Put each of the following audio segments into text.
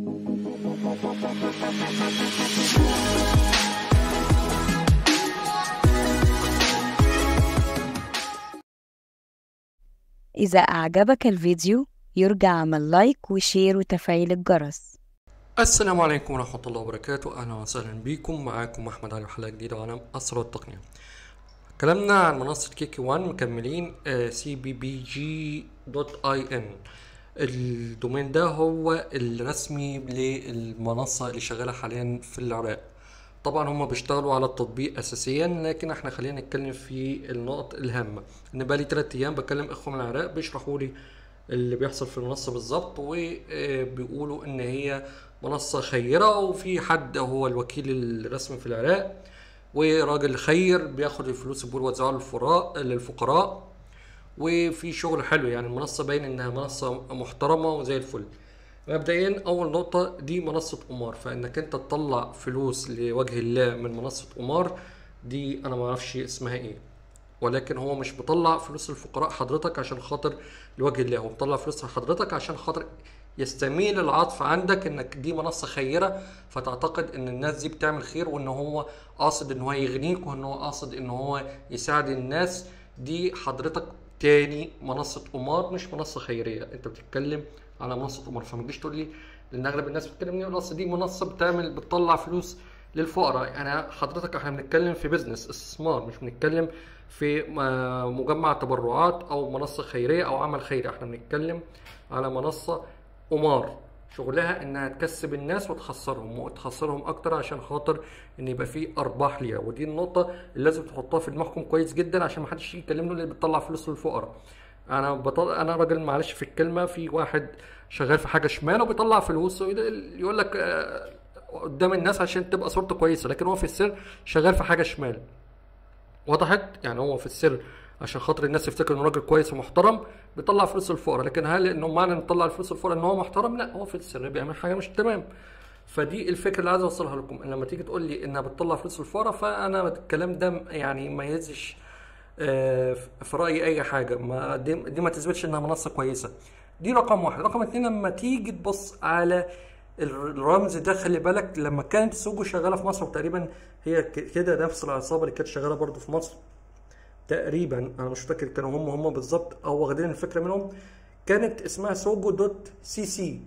إذا أعجبك الفيديو يرجى عمل لايك وشير وتفعيل الجرس السلام عليكم ورحمة الله وبركاته أهلا وسهلا بيكم معاكم أحمد علي وحلقة جديدة وعالم أسرار التقنية كلامنا عن منصة كيكي وان مكملين سي بي بي جي دوت اي ان الدومين ده هو الرسمي للمنصة اللي شغالة حاليا في العراق طبعا هما بيشتغلوا على التطبيق اساسيا لكن احنا خلينا نتكلم في النقط الهامة ان بقالي 3 ايام بكلم اخوة من العراق بيشرحوا لي اللي بيحصل في المنصة بالظبط وبيقولوا ان هي منصة خيرة وفي حد هو الوكيل الرسمي في العراق وراجل خير بياخد الفلوس بيقول وزعها للفقراء للفقراء وفي شغل حلو يعني المنصة باين انها منصة محترمة وزي الفل مبدئيا اول نقطة دي منصة قمار فانك انت تطلع فلوس لوجه الله من منصة قمار دي انا معرفش اسمها ايه ولكن هو مش بيطلع فلوس الفقراء حضرتك عشان خاطر لوجه الله هو بيطلع فلوس حضرتك عشان خاطر يستميل العطف عندك انك دي منصة خيرة فتعتقد ان الناس دي بتعمل خير وان هو قاصد ان هو يغنيك وان هو قاصد ان هو يساعد الناس دي حضرتك تاني منصة قمار مش منصة خيرية انت بتتكلم على منصة قمار فما تجيش تقول لي لان اغلب الناس بتتكلم ان اصل دي منصة بتعمل بتطلع فلوس للفقراء انا حضرتك احنا بنتكلم في بزنس استثمار مش بنتكلم في مجمع تبرعات او منصة خيرية او عمل خيري احنا بنتكلم على منصة قمار شغلها انها تكسب الناس وتخسرهم وتخسرهم اكتر عشان خاطر ان يبقى في ارباح ليها ودي النقطه اللي لازم تحطها في دماغكم كويس جدا عشان ما حدش يجي يكلمنا اللي بتطلع فلوس للفقراء انا بطل... انا راجل معلش في الكلمه في واحد شغال في حاجه شمال وبيطلع فلوس يقول لك قدام الناس عشان تبقى صورته كويسه لكن هو في السر شغال في حاجه شمال وضحت يعني هو في السر عشان خاطر الناس تفتكر انه راجل كويس ومحترم بيطلع فلوس الفقراء لكن هل انه معنى انه بيطلع الفلوس الفقراء ان هو محترم لا هو في السر بيعمل حاجه مش تمام فدي الفكره اللي عايز اوصلها لكم ان لما تيجي تقول لي انها بتطلع فلوس الفقراء فانا الكلام ده يعني ما يهزش في رايي اي حاجه ما دي, دي ما تثبتش انها منصه كويسه دي رقم واحد رقم اتنين لما تيجي تبص على الرمز ده خلي بالك لما كانت سوجو شغاله في مصر وتقريبا هي كده نفس العصابه اللي كانت شغاله برضو في مصر تقريبا انا مش فاكر كانوا هم هم بالظبط او واخدين الفكره منهم كانت اسمها سوجو دوت سي سي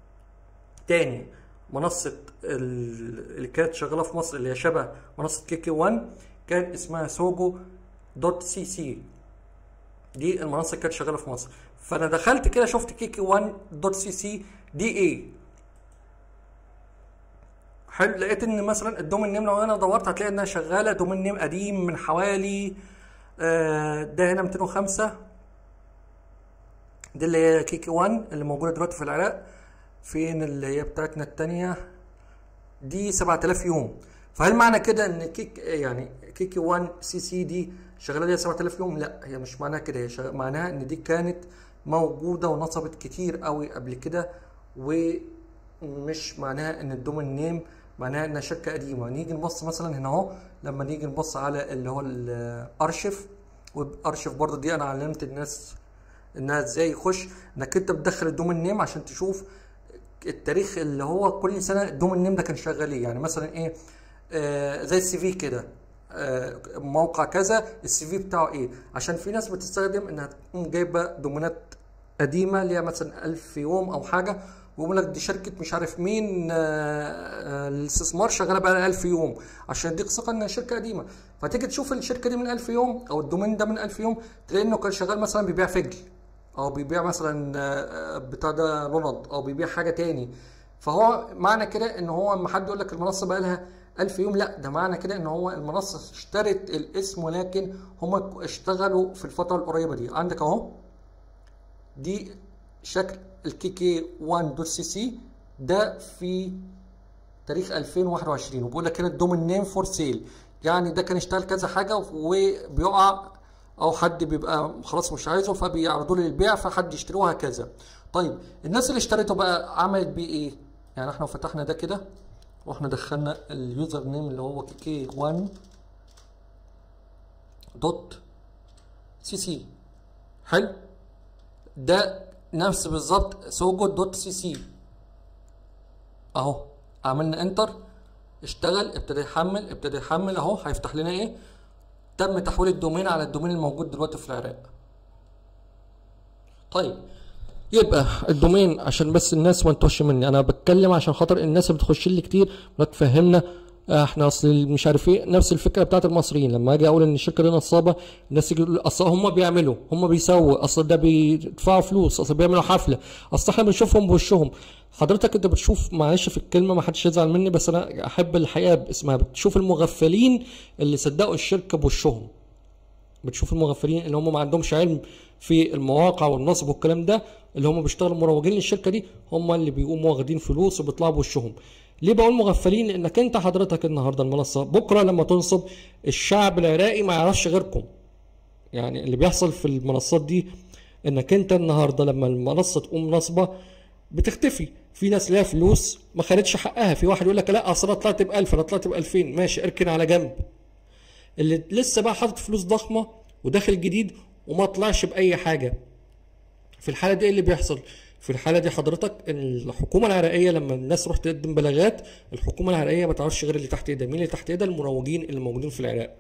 تاني منصه اللي كانت شغاله في مصر اللي هي شبه منصه كيكي 1 كان اسمها سوجو دوت سي سي دي المنصه اللي كانت شغاله في مصر فانا دخلت كده شفت كيكي 1 دوت سي سي دي ايه حلو لقيت ان مثلا الدومين نيم لو انا دورت هتلاقي انها شغاله دومين نيم قديم من حوالي ده هنا 205 دي اللي هي كيكي 1 اللي موجوده دلوقتي في العراق فين اللي هي بتاعتنا التانية دي 7000 يوم فهل معنى كده ان كيك يعني كيكي 1 سي سي دي شغاله ليها 7000 يوم لا هي مش معناها كده هي معناها ان دي كانت موجوده ونصبت كتير قوي قبل كده ومش معناها ان الدومين نيم معناها انها شركه قديمه نيجي نبص مثلا هنا اهو لما نيجي نبص على اللي هو الارشيف وارشيف برضه دي انا علمت الناس انها ازاي يخش انك انت بتدخل الدومين نيم عشان تشوف التاريخ اللي هو كل سنه الدومين نيم ده كان شغال ايه يعني مثلا ايه آه زي السي في كده آه موقع كذا السي في بتاعه ايه عشان في ناس بتستخدم انها تقوم جايبه دومينات قديمه ليها مثلا 1000 يوم او حاجه ويقول لك دي شركه مش عارف مين الاستثمار شغاله بقى 1000 يوم عشان يديك ثقه انها شركه قديمه فتيجي تشوف الشركه دي من 1000 يوم او الدومين ده من 1000 يوم تلاقي انه كان شغال مثلا بيبيع فجل او بيبيع مثلا بتاع ده رونالد او بيبيع حاجه تاني فهو معنى كده ان هو اما حد يقول لك المنصه بقى لها 1000 يوم لا ده معنى كده ان هو المنصه اشترت الاسم ولكن هم اشتغلوا في الفتره القريبه دي عندك اهو دي شكل الكيكي 1 دوت سي سي ده في تاريخ 2021 وبيقول لك هنا الدومين نيم فور سيل يعني ده كان اشتغل كذا حاجه وبيقع او حد بيبقى خلاص مش عايزه فبيعرضوا لي للبيع فحد يشتريه وهكذا طيب الناس اللي اشتريته بقى عملت بيه ايه يعني احنا فتحنا ده كده واحنا دخلنا اليوزر نيم اللي هو كيكي 1 دوت سي سي حلو ده نفس بالظبط سوجو دوت سي سي اهو عملنا انتر اشتغل ابتدى يحمل ابتدى يحمل اهو هيفتح لنا ايه تم تحويل الدومين على الدومين الموجود دلوقتي في العراق طيب يبقى الدومين عشان بس الناس ما تتوهش مني انا بتكلم عشان خاطر الناس اللي بتخش لي كتير ولا تفهمنا آه، احنا اصل مش عارف ايه نفس الفكره بتاعت المصريين لما اجي اقول ان الشركه دي نصابه الناس يجي يقولوا اصل هم بيعملوا هم بيسووا اصل ده بيدفعوا فلوس اصل بيعملوا حفله اصل احنا بنشوفهم بوشهم حضرتك انت بتشوف معلش في الكلمه ما حدش يزعل مني بس انا احب الحقيقه باسمها بتشوف المغفلين اللي صدقوا الشركه بوشهم بتشوف المغفلين اللي هم ما عندهمش علم في المواقع والنصب والكلام ده اللي هم بيشتغلوا مروجين للشركه دي هم اللي بيقوموا واخدين فلوس وبيطلعوا بوشهم ليه بقول مغفلين لانك انت حضرتك النهارده المنصه بكره لما تنصب الشعب العراقي ما يعرفش غيركم يعني اللي بيحصل في المنصات دي انك انت النهارده لما المنصه تقوم نصبه بتختفي في ناس ليها فلوس ما خدتش حقها في واحد يقول لك لا اصل انا طلعت ب 1000 انا طلعت ب 2000 ماشي اركن على جنب اللي لسه بقى حاطط فلوس ضخمه وداخل جديد وما طلعش باي حاجه في الحاله دي ايه اللي بيحصل في الحاله دي حضرتك الحكومه العراقيه لما الناس تروح تقدم بلاغات الحكومه العراقيه ما تعرفش غير اللي تحت ايدها مين اللي تحت ايدها المروجين اللي موجودين في العراق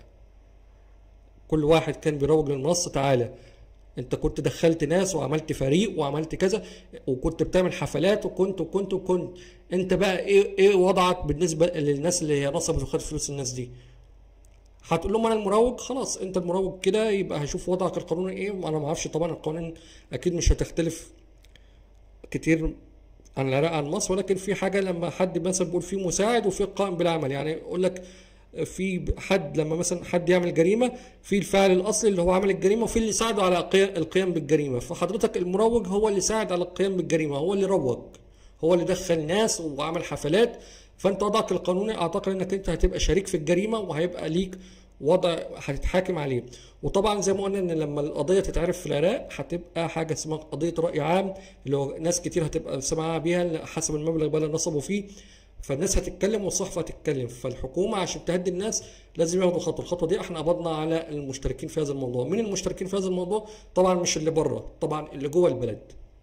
كل واحد كان بيروج للمنصه تعالى انت كنت دخلت ناس وعملت فريق وعملت كذا وكنت بتعمل حفلات وكنت وكنت وكنت انت بقى ايه ايه وضعك بالنسبه للناس اللي هي نصبت وخدت فلوس الناس دي هتقول لهم انا المروج خلاص انت المروج كده يبقى هشوف وضعك القانوني ايه انا ما اعرفش طبعا القوانين اكيد مش هتختلف كتير عن العراق عن مصر ولكن في حاجه لما حد مثلا بيقول في مساعد وفي قائم بالعمل يعني يقول لك في حد لما مثلا حد يعمل جريمه في الفاعل الاصلي اللي هو عمل الجريمه وفي اللي ساعده على قي- القيام بالجريمه فحضرتك المروج هو اللي ساعد على القيام بالجريمه هو اللي روج هو اللي دخل ناس وعمل حفلات فانت وضعك القانوني اعتقد انك انت هتبقى شريك في الجريمه وهيبقى ليك وضع هتتحاكم عليه وطبعا زي ما قلنا ان لما القضيه تتعرف في العراق هتبقى حاجه اسمها قضيه راي عام اللي هو ناس كتير هتبقى سامعه بيها حسب المبلغ بقى اللي نصبوا فيه فالناس هتتكلم والصحافه هتتكلم فالحكومه عشان تهدي الناس لازم ياخدوا خطوه الخطوه دي احنا قبضنا على المشتركين في هذا الموضوع مين المشتركين في هذا الموضوع طبعا مش اللي بره طبعا اللي جوه البلد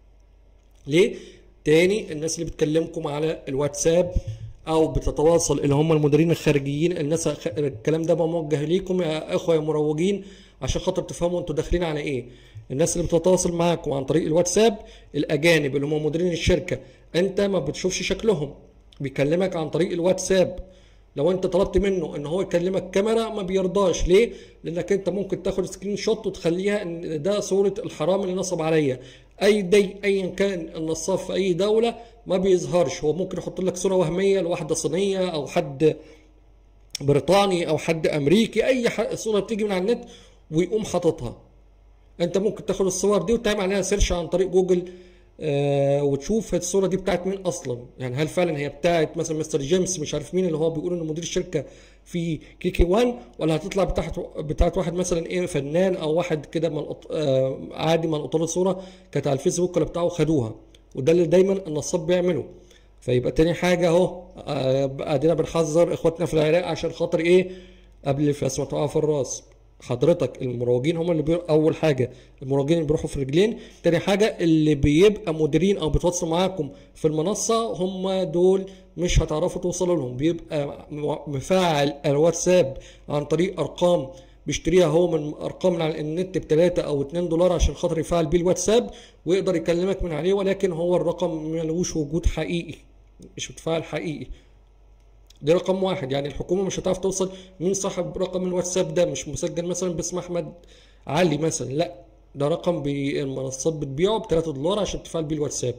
ليه تاني الناس اللي بتكلمكم على الواتساب او بتتواصل اللي هم المديرين الخارجيين الناس الكلام ده بقى موجه ليكم يا اخوه يا مروجين عشان خاطر تفهموا انتوا داخلين على ايه الناس اللي بتتواصل معاكم عن طريق الواتساب الاجانب اللي هم مديرين الشركه انت ما بتشوفش شكلهم بيكلمك عن طريق الواتساب لو انت طلبت منه ان هو يكلمك كاميرا ما بيرضاش ليه لانك انت ممكن تاخد سكرين شوت وتخليها ان ده صوره الحرام اللي نصب عليا اي دي ايا كان النصاب في اي دوله ما بيظهرش هو ممكن يحط لك صوره وهميه لواحده صينيه او حد بريطاني او حد امريكي اي ح- صوره بتيجي من على النت ويقوم حاططها انت ممكن تاخد الصور دي وتعمل عليها سيرش عن طريق جوجل آه وتشوف الصوره دي بتاعت مين اصلا يعني هل فعلا هي بتاعت مثلا مستر جيمس مش عارف مين اللي هو بيقول انه مدير الشركه في كيكي وان ولا هتطلع بتاعت بتاعت واحد مثلا ايه فنان او واحد كده ملقط آه عادي ملقط له صوره كانت على الفيسبوك ولا بتاعه خدوها وده اللي دايما النصاب بيعمله فيبقى تاني حاجه اهو آه، ادينا بنحذر اخواتنا في العراق عشان خاطر ايه قبل الفاس ما تقع في الراس حضرتك المروجين هم اللي بي... اول حاجه المروجين اللي بيروحوا في رجلين تاني حاجه اللي بيبقى مديرين او بيتواصلوا معاكم في المنصه هم دول مش هتعرفوا توصلوا لهم بيبقى م- مفعل الواتساب عن طريق ارقام بيشتريها هو من ارقام من على النت ب 3 او 2 دولار عشان خاطر يفعل بيه الواتساب ويقدر يكلمك من عليه ولكن هو الرقم ملوش وجود حقيقي مش بتفاعل حقيقي دي رقم واحد يعني الحكومه مش هتعرف توصل مين صاحب رقم الواتساب ده مش مسجل مثلا باسم احمد علي مثلا لا ده رقم بي- المنصات بتبيعه ب 3 دولار عشان تفعل بيه الواتساب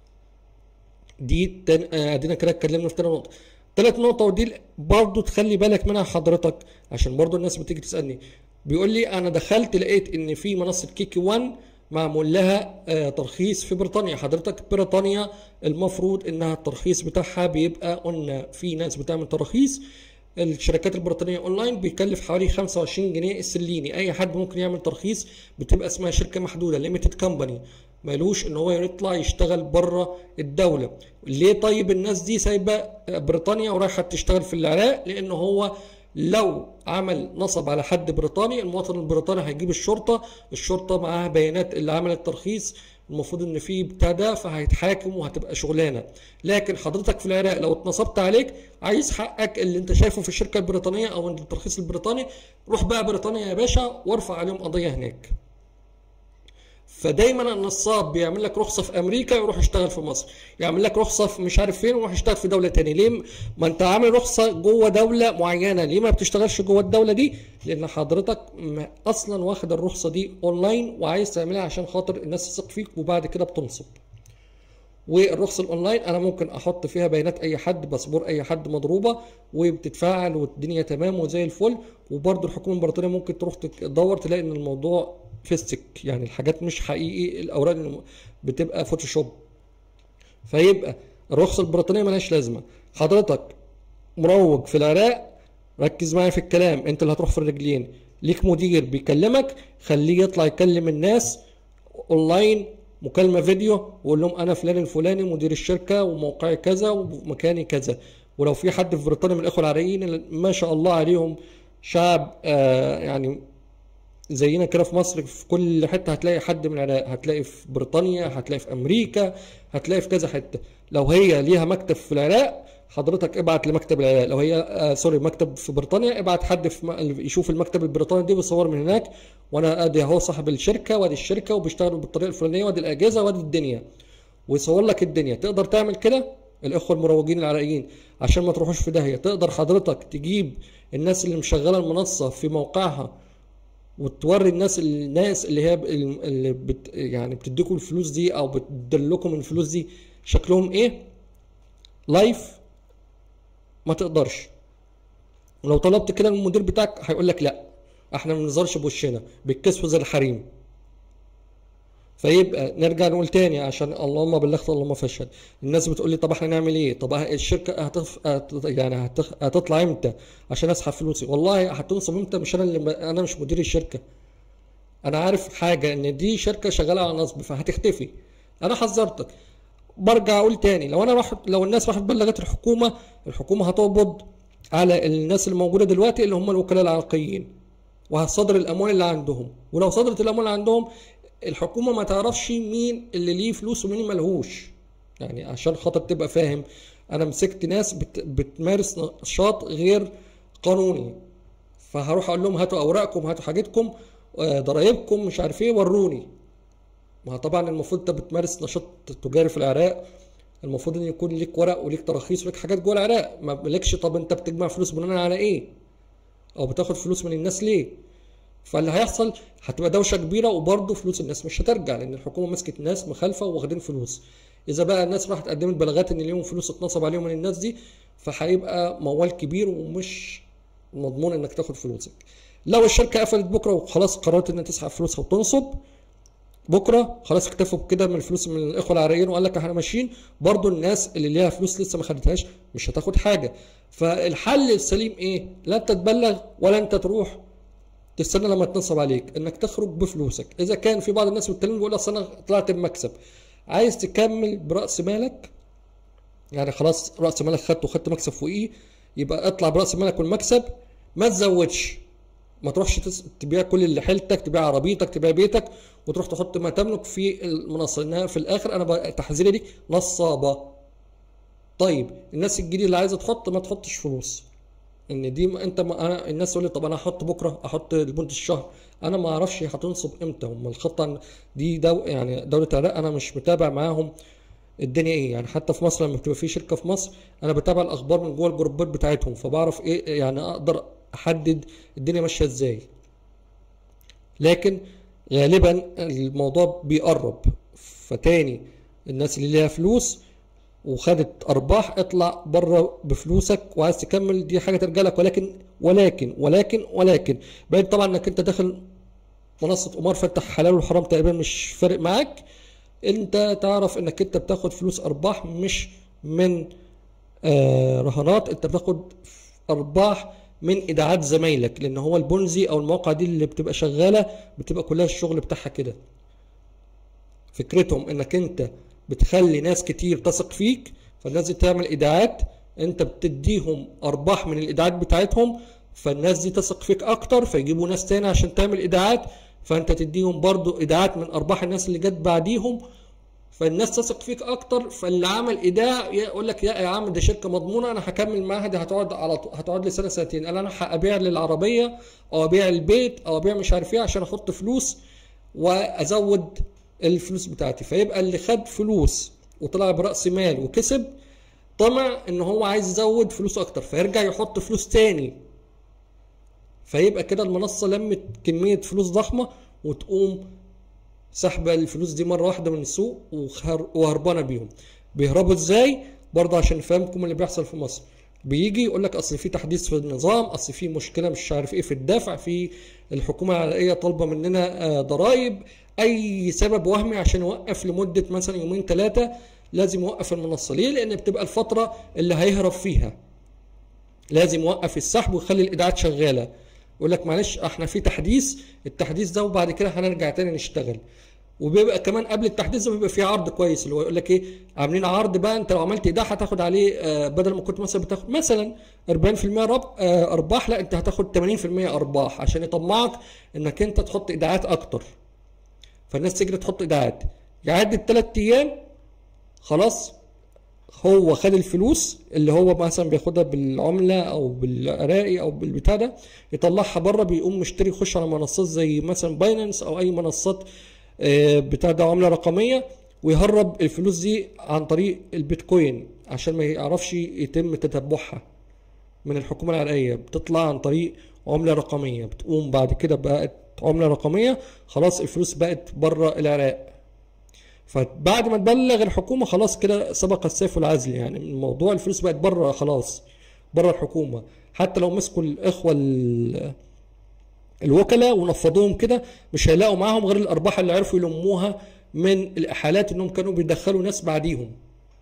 دي تن... آه، ادينا كده اتكلمنا في تاني نقطه تالت نقطه ودي برضو تخلي بالك منها حضرتك عشان برضو الناس بتيجي تسالني بيقول لي انا دخلت لقيت ان في منصه كيكي 1 معمول لها آه، ترخيص في بريطانيا حضرتك بريطانيا المفروض انها الترخيص بتاعها بيبقى قلنا في ناس بتعمل تراخيص الشركات البريطانيه اونلاين بيكلف حوالي 25 جنيه استرليني اي حد ممكن يعمل ترخيص بتبقى اسمها شركه محدوده ليميتد كومباني مالوش ان هو يطلع يشتغل بره الدوله ليه طيب الناس دي سايبه بريطانيا ورايحه تشتغل في العراق لان هو لو عمل نصب على حد بريطاني المواطن البريطاني هيجيب الشرطه الشرطه معاها بيانات اللي عمل الترخيص المفروض ان في بتاع ده فهيتحاكم وهتبقى شغلانه لكن حضرتك في العراق لو اتنصبت عليك عايز حقك اللي انت شايفه في الشركه البريطانيه او الترخيص البريطاني روح بقى بريطانيا يا باشا وارفع عليهم قضيه هناك فدايما النصاب بيعمل لك رخصه في امريكا يروح يشتغل في مصر يعمل لك رخصه في مش عارف فين ويروح يشتغل في دوله تاني ليه ما انت عامل رخصه جوه دوله معينه ليه ما بتشتغلش جوه الدوله دي لان حضرتك م- اصلا واخد الرخصه دي اونلاين وعايز تعملها عشان خاطر الناس تثق فيك وبعد كده بتنصب والرخصه الاونلاين انا ممكن احط فيها بيانات اي حد باسبور اي حد مضروبه وبتتفاعل والدنيا تمام وزي الفل وبرضه الحكومه البريطانيه ممكن تروح تدور تلاقي ان الموضوع فيستك يعني الحاجات مش حقيقي الاوراق اللي بتبقى فوتوشوب فيبقى الرخصه البريطانيه ملهاش لازمه حضرتك مروج في العراق ركز معايا في الكلام انت اللي هتروح في الرجلين ليك مدير بيكلمك خليه يطلع يكلم الناس اونلاين مكالمه فيديو وقول لهم انا فلان الفلاني مدير الشركه وموقعي كذا ومكاني كذا ولو في حد في بريطانيا من الاخوه العراقيين اللي ما شاء الله عليهم شعب آه يعني زينا كده في مصر في كل حته هتلاقي حد من العراق هتلاقي في بريطانيا هتلاقي في امريكا هتلاقي في كذا حته لو هي ليها مكتب في العراق حضرتك ابعت لمكتب العراق لو هي آه سوري مكتب في بريطانيا ابعت حد في م... يشوف المكتب البريطاني دي ويصور من هناك وانا ادي اهو صاحب الشركه وادي الشركه وبيشتغلوا بالطريقه الفلانيه وادي الاجهزه وادي الدنيا ويصور لك الدنيا تقدر تعمل كده الاخوه المروجين العراقيين عشان ما تروحوش في داهيه تقدر حضرتك تجيب الناس اللي مشغله المنصه في موقعها وتوري الناس الناس اللي هي اللي بت يعني بتديكم الفلوس دي او بتدلكم الفلوس دي شكلهم ايه لايف ما تقدرش لو طلبت كده من المدير بتاعك هيقول لك لا احنا ما بنظهرش بوشنا بيتكسفوا زي الحريم فيبقى نرجع نقول تاني عشان اللهم بلغت اللهم فشل الناس بتقول لي طب احنا نعمل ايه طب الشركه هتف... هت... يعني هتخ... هتطلع امتى عشان اسحب فلوسي والله هتنصب امتى مش انا اللي ب... انا مش مدير الشركه انا عارف حاجه ان دي شركه شغاله على نصب فهتختفي انا حذرتك برجع اقول تاني لو انا راح لو الناس راحت بلغت الحكومه الحكومه هتقبض على الناس اللي موجوده دلوقتي اللي هم الوكلاء العراقيين وهتصدر الاموال اللي عندهم ولو صدرت الاموال اللي عندهم الحكومه ما تعرفش مين اللي ليه فلوس ومين ملهوش يعني عشان خاطر تبقى فاهم انا مسكت ناس بت بتمارس نشاط غير قانوني فهروح اقول لهم هاتوا اوراقكم هاتوا حاجتكم ضرايبكم مش عارف ايه وروني ما طبعا المفروض انت بتمارس نشاط تجاري في العراق المفروض ان يكون ليك ورق وليك تراخيص وليك حاجات جوه العراق ما مالكش طب انت بتجمع فلوس بناء على ايه او بتاخد فلوس من الناس ليه فاللي هيحصل هتبقى دوشه كبيره وبرضه فلوس الناس مش هترجع لان الحكومه مسكت ناس مخالفه واخدين فلوس اذا بقى الناس راحت قدمت بلاغات ان ليهم فلوس اتنصب عليهم من الناس دي فهيبقى موال كبير ومش مضمون انك تاخد فلوسك لو الشركه قفلت بكره وخلاص قررت ان تسحب فلوسها وتنصب بكره خلاص اكتفوا بكده من الفلوس من الاخوه العراقيين وقال لك احنا ماشيين برضو الناس اللي ليها فلوس لسه ما خدتهاش مش هتاخد حاجه فالحل السليم ايه لا انت تبلغ ولا انت تروح تستنى لما تنصب عليك انك تخرج بفلوسك اذا كان في بعض الناس بتكلم بيقول اصل انا طلعت بمكسب عايز تكمل براس مالك يعني خلاص راس مالك خدته وخدت مكسب فوقيه يبقى اطلع براس مالك والمكسب ما تزودش ما تروحش تس... تبيع كل اللي حيلتك تبيع عربيتك تبيع بيتك وتروح تحط ما تملك في المنصه انها في الاخر انا تحذيري دي نصابه طيب الناس الجديده اللي عايزه تحط ما تحطش فلوس ان دي ما انت ما انا الناس تقول لي طب انا احط بكره احط لمده الشهر انا ما اعرفش هتنصب امتى هم الخطه دي دو يعني دوله العراق انا مش متابع معاهم الدنيا ايه يعني حتى في مصر لما بتبقى في شركه في مصر انا بتابع الاخبار من جوه الجروبات بتاعتهم فبعرف ايه يعني اقدر احدد الدنيا ماشيه ازاي لكن غالبا الموضوع بيقرب فتاني الناس اللي ليها فلوس وخدت ارباح اطلع بره بفلوسك وعايز تكمل دي حاجه ترجع لك ولكن ولكن ولكن ولكن بعيد طبعا انك انت داخل منصه قمار فتح حلال والحرام تقريبا مش فارق معاك انت تعرف انك انت بتاخد فلوس ارباح مش من آه رهانات انت بتاخد ارباح من ايداعات زمايلك لان هو البونزي او المواقع دي اللي بتبقى شغاله بتبقى كلها الشغل بتاعها كده فكرتهم انك انت بتخلي ناس كتير تثق فيك فالناس دي تعمل ايداعات انت بتديهم ارباح من الايداعات بتاعتهم فالناس دي تثق فيك اكتر فيجيبوا ناس تاني عشان تعمل ايداعات فانت تديهم برضو ايداعات من ارباح الناس اللي جت بعديهم فالناس تثق فيك اكتر فاللي عمل ايداع يقول لك يا يا عم دي شركه مضمونه انا هكمل معاها دي هتقعد على طول هتقعد لي سنه سنتين قال انا هبيع للعربيه او ابيع البيت او ابيع مش عارف ايه عشان احط فلوس وازود الفلوس بتاعتي فيبقى اللي خد فلوس وطلع براس مال وكسب طمع ان هو عايز يزود فلوس اكتر فيرجع يحط فلوس تاني فيبقى كده المنصه لمت كميه فلوس ضخمه وتقوم سحبه الفلوس دي مره واحده من السوق وخر- وهربانه بيهم بيهربوا ازاي برضه عشان نفهمكم اللي بيحصل في مصر بيجي يقول لك اصل في تحديث في النظام اصل في مشكله مش عارف ايه في الدفع في الحكومه العراقيه طالبه مننا آه، ضرائب اي سبب وهمي عشان يوقف لمده مثلا يومين ثلاثه لازم يوقف المنصه ليه لان بتبقى الفتره اللي هيهرب فيها لازم يوقف السحب ويخلي الايداعات شغاله يقول لك معلش احنا في تحديث التحديث ده وبعد كده هنرجع تاني نشتغل وبيبقى كمان قبل التحديث ده بيبقى فيه عرض كويس اللي هو يقول لك ايه عاملين عرض بقى انت لو عملت ايداع هتاخد عليه آه، بدل ما كنت مثلا بتاخد مثلا 40% رب آه، ارباح لا انت هتاخد 80% ارباح عشان يطمعك انك انت تحط ايداعات اكتر فالناس تجري تحط ايداعات يعدي الثلاث ايام خلاص هو خد الفلوس اللي هو مثلا بياخدها بالعمله او بالعراقي او بالبتاع ده يطلعها بره بيقوم مشتري يخش على منصات زي مثلا باينانس او اي منصات آه، بتاع ده عمله رقميه ويهرب الفلوس دي عن طريق البيتكوين عشان ما يعرفش يتم تتبعها من الحكومه العراقيه بتطلع عن طريق عمله رقميه بتقوم بعد كده بقت عمله رقميه خلاص الفلوس بقت بره العراق فبعد ما تبلغ الحكومه خلاص كده سبق السيف العزل يعني الموضوع الفلوس بقت بره خلاص بره الحكومه حتى لو مسكوا الاخوه ال- الوكلاء ونفضوهم كده مش هيلاقوا معاهم غير الارباح اللي عرفوا يلموها من الاحالات انهم كانوا بيدخلوا ناس بعديهم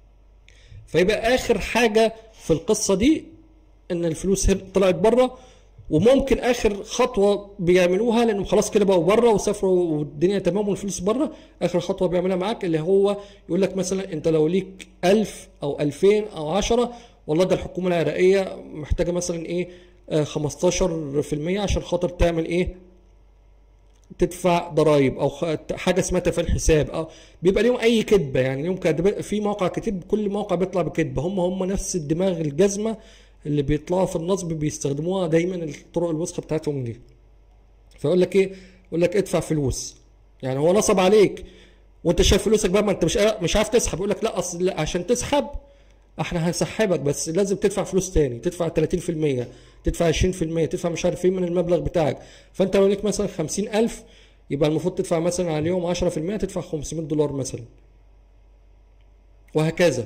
فيبقى اخر حاجه في القصه دي ان الفلوس هر- طلعت بره وممكن اخر خطوه بيعملوها لانهم خلاص كده بقوا بره وسافروا والدنيا تمام والفلوس بره اخر خطوه بيعملها معاك اللي هو يقول لك مثلا انت لو ليك 1000 او 2000 او 10 والله ده الحكومه العراقيه محتاجه مثلا ايه آه، 15% عشان خاطر تعمل ايه تدفع ضرائب او خ- حاجه اسمها تفعيل حساب او بيبقى ليهم اي كذبه يعني ليهم كدب- في موقع كتير كل موقع بيطلع بكذبه هم هم نفس الدماغ الجزمه اللي بيطلعوا في النصب بيستخدموها دايما الطرق الوسخه بتاعتهم دي فيقول لك ايه يقول لك ادفع فلوس يعني هو نصب عليك وانت شايف فلوسك بقى ما انت مش مش عارف تسحب يقول لك لا اصل لا عشان تسحب احنا هنسحبك بس لازم تدفع فلوس تاني تدفع 30% تدفع 20% تدفع مش عارف ايه من المبلغ بتاعك فانت لو ليك مثلا 50000 يبقى المفروض تدفع مثلا عليهم 10% تدفع 500 دولار مثلا وهكذا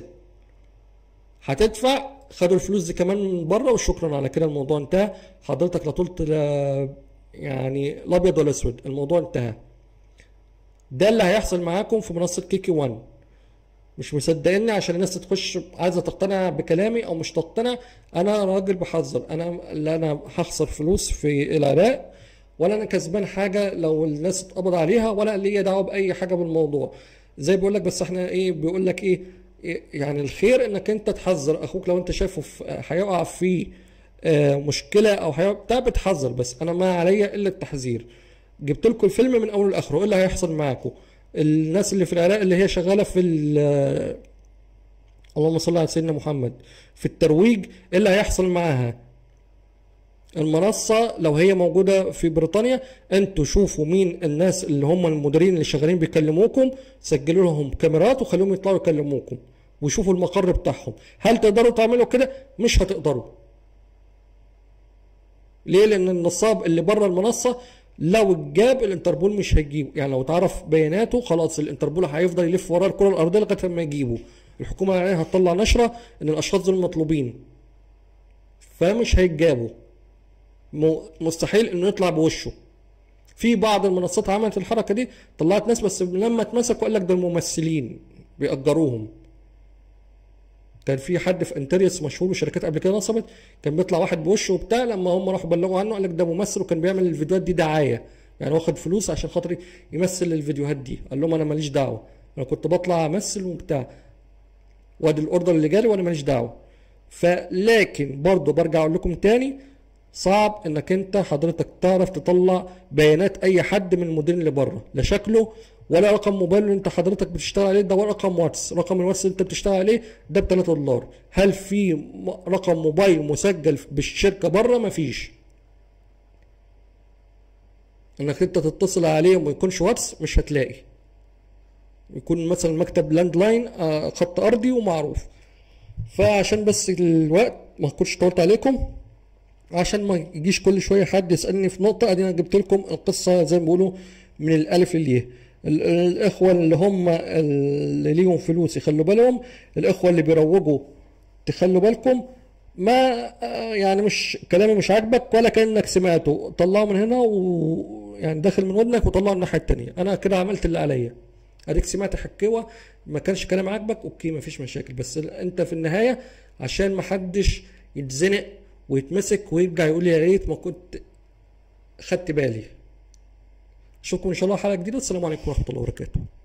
هتدفع خدوا الفلوس دي كمان من بره وشكرا على كده الموضوع انتهى حضرتك لا طلت لا يعني الابيض ولا اسود الموضوع انتهى ده اللي هيحصل معاكم في منصه كيكي 1 مش مصدقني عشان الناس تخش عايزه تقتنع بكلامي او مش تقتنع انا راجل بحذر انا لا انا هخسر فلوس في العراق ولا انا كسبان حاجه لو الناس اتقبض عليها ولا ليا دعوه باي حاجه بالموضوع زي بيقول لك بس احنا ايه بيقول لك ايه إيه يعني الخير انك انت تحذر اخوك لو انت شايفه في هيقع في آه، مشكله او هيقع بتاع بتحذر بس انا ما عليا الا التحذير جبت لكم الفيلم من اوله لاخره ايه اللي هيحصل معاكم الناس اللي في العراق اللي هي شغاله في ال- اللهم صل على سيدنا محمد في الترويج ايه اللي هيحصل معاها المنصة لو هي موجودة في بريطانيا انتوا شوفوا مين الناس اللي هم المديرين اللي شغالين بيكلموكم سجلوا لهم كاميرات وخليهم يطلعوا يكلموكم وشوفوا المقر بتاعهم هل تقدروا تعملوا كده مش هتقدروا ليه لان النصاب اللي بره المنصه لو اتجاب الانتربول مش هيجيبه يعني لو اتعرف بياناته خلاص الانتربول هيفضل يلف وراه الكره الارضيه لغايه ما يجيبه الحكومه العراقيه هتطلع نشره ان الاشخاص دول مطلوبين فمش هيتجابوا م- مستحيل انه يطلع بوشه في بعض المنصات عملت الحركه دي طلعت ناس بس لما اتمسكوا قال لك دول ممثلين بيأجروهم كان في حد في انتريس مشهور وشركات قبل كده نصبت كان بيطلع واحد بوشه وبتاع لما هم راحوا بلغوا عنه قال لك ده ممثل وكان بيعمل الفيديوهات دي دعايه يعني واخد فلوس عشان خاطر يمثل الفيديوهات دي قال لهم انا ماليش دعوه انا كنت بطلع امثل وبتاع وادي الاوردر اللي جالي وانا ماليش دعوه فلكن برضه برجع اقول لكم تاني صعب انك انت حضرتك تعرف تطلع بيانات اي حد من المديرين اللي بره لا شكله ولا رقم موبايل اللي انت حضرتك بتشتغل عليه ده ولا رقم واتس رقم الواتس اللي انت بتشتغل عليه ده ب 3 دولار هل في م- رقم موبايل مسجل بالشركه بره مفيش انك انت تتصل عليه وما يكونش واتس مش هتلاقي يكون مثلا مكتب لاند لاين آه، خط ارضي ومعروف فعشان بس الوقت ما اكونش طولت عليكم عشان ما يجيش كل شويه حد يسالني في نقطه ادينا جبت لكم القصه زي ما بيقولوا من الالف للياء ال- الاخوه اللي هم اللي ليهم فلوس يخلوا بالهم الاخوه اللي بيروجوا تخلوا بالكم ما آه، يعني مش كلامي مش عاجبك ولا كانك سمعته طلعه من هنا ويعني داخل من ودنك وطلعه من الناحيه التانيه انا كده عملت اللي عليا اديك سمعت حكيوه ما كانش كلام عاجبك اوكي مفيش مشاكل بس ال- انت في النهايه عشان ما حدش يتزنق ويتمسك ويرجع يقول لي يا ريت ما كنت خدت بالي اشوفكم ان شاء الله حلقه جديده والسلام عليكم ورحمه الله وبركاته